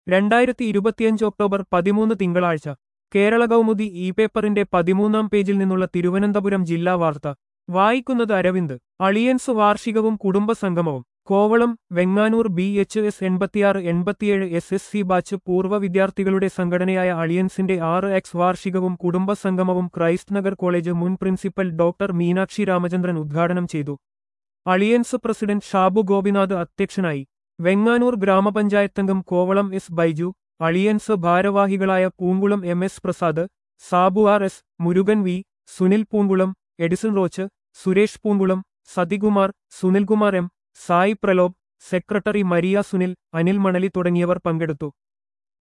രണ്ടായിരത്തി ഇരുപത്തിയഞ്ച് ഒക്ടോബർ പതിമൂന്ന് തിങ്കളാഴ്ച കേരള കൗമുദി ഇ പേപ്പറിന്റെ പതിമൂന്നാം പേജിൽ നിന്നുള്ള തിരുവനന്തപുരം ജില്ലാ വാർത്ത വായിക്കുന്നത് അരവിന്ദ് അളിയൻസ് വാർഷികവും കുടുംബസംഗമവും Kovalam Venganoor B H S എൺപത്തിയാറ് എൺപത്തിയേഴ് എസ് എസ് സി ബാച്ച് പൂർവ്വ വിദ്യാർത്ഥികളുടെ സംഘടനയായ അളിയൻസിന്റെ ആറ് എക്സ് വാർഷികവും കുടുംബസംഗമവും ക്രൈസ്റ്റ് നഗർ കോളേജ് മുൻ പ്രിൻസിപ്പൽ ഡോക്ടർ മീനാക്ഷി രാമചന്ദ്രൻ ഉദ്ഘാടനം ചെയ്തു അളിയൻസ് പ്രസിഡന്റ് ഷാബു ഗോപിനാഥ് അധ്യക്ഷനായി വെങ്ങാനൂർ ഗ്രാമപഞ്ചായത്തംഗം കോവളം എസ് ബൈജു അളിയൻസ് ഭാരവാഹികളായ Poonkulam M S Prasad Sabu R S Murugan V Sunil Poonkulam Edison Roche Suresh Poonkulam Sathikumar Sunilkumar M Sai Pralobh secretary Maria Sunil Anil Manali തുടങ്ങിയവർ പങ്കെടുത്തു